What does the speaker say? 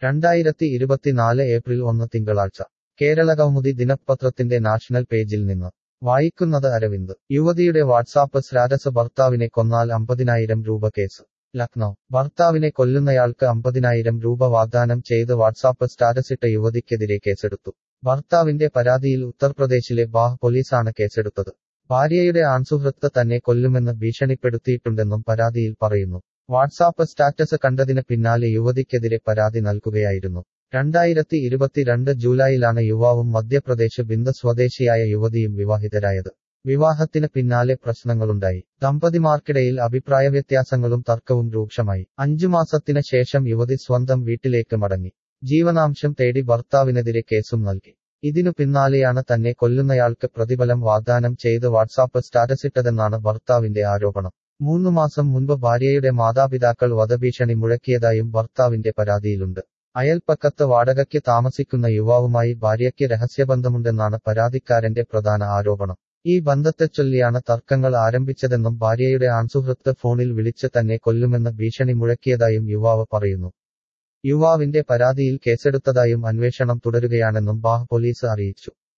രണ്ടായിരത്തി ഇരുപത്തിനാല് ഏപ്രിൽ ഒന്ന് തിങ്കളാഴ്ച കേരളകൗമുദി ദിനപത്രത്തിന്റെ നാഷണൽ പേജിൽ നിന്ന് വായിക്കുന്നത് അരവിന്ദ് യുവതിയുടെ വാട്സാപ്പ് സ്റ്റാറ്റസ് ഭർത്താവിനെ കൊന്നാൽ അമ്പതിനായിരം രൂപ കേസ് ലക്നൗ ഭർത്താവിനെ കൊല്ലുന്നയാൾക്ക് അമ്പതിനായിരം രൂപ വാഗ്ദാനം ചെയ്ത് വാട്സാപ്പ് സ്റ്റാറ്റസിട്ട യുവതിക്കെതിരെ കേസെടുത്തു ഭർത്താവിന്റെ പരാതിയിൽ ഉത്തർപ്രദേശിലെ ബാഹ് പോലീസാണ് കേസെടുത്തത് ഭാര്യയുടെ ആൺസുഹൃത്ത് തന്നെ കൊല്ലുമെന്ന് ഭീഷണിപ്പെടുത്തിയിട്ടുണ്ടെന്നും പരാതിയിൽ പറയുന്നു വാട്സാപ്പ് സ്റ്റാറ്റസ് കണ്ടതിന് പിന്നാലെ യുവതിക്കെതിരെ പരാതി നൽകുകയായിരുന്നു രണ്ടായിരത്തി ഇരുപത്തിരണ്ട് ജൂലൈയിലാണ് യുവാവും മധ്യപ്രദേശ് ബിന്ദ് സ്വദേശിയായ യുവതിയും വിവാഹിതരായത് വിവാഹത്തിന് പിന്നാലെ പ്രശ്നങ്ങളുണ്ടായി ദമ്പതിമാർക്കിടയിൽ അഭിപ്രായ വ്യത്യാസങ്ങളും തർക്കവും രൂക്ഷമായി അഞ്ചു മാസത്തിന് ശേഷം യുവതി സ്വന്തം വീട്ടിലേക്ക് മടങ്ങി ജീവനാംശം തേടി ഭർത്താവിനെതിരെ കേസും നൽകി ഇതിനു പിന്നാലെയാണ് തന്നെ കൊല്ലുന്നയാൾക്ക് പ്രതിഫലം വാഗ്ദാനം ചെയ്ത് വാട്സാപ്പ് സ്റ്റാറ്റസിട്ടതെന്നാണ് ഭർത്താവിന്റെ ആരോപണം മൂന്നു മാസം മുൻപ് ഭാര്യയുടെ മാതാപിതാക്കൾ വധഭീഷണി മുഴക്കിയതായും ഭർത്താവിന്റെ പരാതിയിലുണ്ട് അയൽപ്പക്കത്ത് വാടകയ്ക്ക് താമസിക്കുന്ന യുവാവുമായി ഭാര്യയ്ക്ക് രഹസ്യബന്ധമുണ്ടെന്നാണ് പരാതിക്കാരന്റെ പ്രധാന ആരോപണം ഈ ബന്ധത്തെച്ചൊല്ലിയാണ് തർക്കങ്ങൾ ആരംഭിച്ചതെന്നും ഭാര്യയുടെ ആൺസുഹൃത്ത് ഫോണിൽ വിളിച്ച് തന്നെ കൊല്ലുമെന്ന് ഭീഷണി മുഴക്കിയതായും യുവാവ് പറയുന്നു യുവാവിന്റെ പരാതിയിൽ കേസെടുത്തതായും അന്വേഷണം തുടരുകയാണെന്നും ബാഹ് പോലീസ് അറിയിച്ചു